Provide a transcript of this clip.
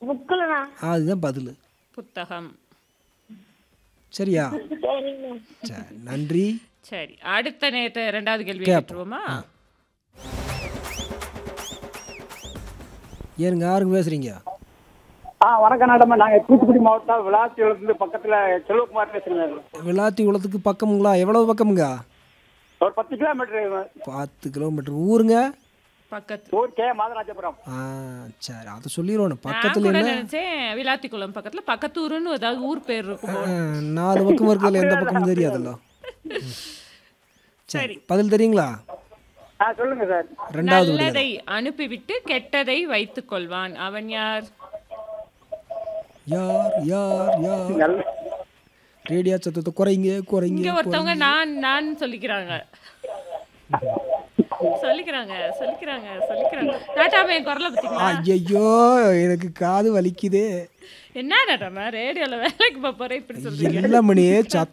புக்கில்ண்ணா அதுதான் பதில் புத்தகம் சரியா சரிங்கண்ணா சரி நன்றி சரி அடுத்த நேரத்தை ரெண்டாவது கேள்வி கேப்போம். கேட்டுருவோமா ஏனுங்க யாருங்க பேசுறீங்க ஆ வணக்கம் மேடம் நாங்கள் தூத்துக்குடி மாவட்டம் விளாத்தியிலிருந்து பக்கத்தில் செல்வகுமார் பேசுகிறேன் விளாத்தி குளத்துக்கு பக்கமுங்களா எவ்வளவு பக்கமுங்க ஒரு பத்து கிலோமீட்டர் பத்து கிலோமீட்டர் ஊருங்க பக்கத்து ஊர் கே மாதராஜபுரம் ஆ சரி அதை சொல்லிடுவோம் நான் பக்கத்துல கூட என்ன நினைச்சேன் விளாத்திக்குளம் பக்கத்துல பக்கத்தூருன்னு ஏதாவது ஊர் பேர் இருக்கும் ஆ, நாலு பக்கம் இருக்கிறதுல எந்த பக்கமும் தெரியாதுல்ல சரி பதில் தெரியுங்களா ஆ சொல்லுங்க சார் ரெண்டாவது விடுதலை நல்லதை அனுப்பிவிட்டு கெட்டதை வைத்துக் கொள்வான் அவன் யார் யார் யார் யார் நல்ல ரேடியோ சத்தத்தை குறைங்க குறைங்க இங்க ஒருத்தவங்க நான் நான் சொல்லிக்கிறாங்க சொல்லிக்கிறாங்க சொல்லிக்கிறாங்க சொல்லிக்கிறாங்க நாட்டாம என் குரலை பத்திங்களா ஐயோ எனக்கு காது வலிக்குதே என்ன நாட்டாம ரேடியோல வேலைக்கு போக போறேன் இப்படி சொல்றீங்க இல்லை மணி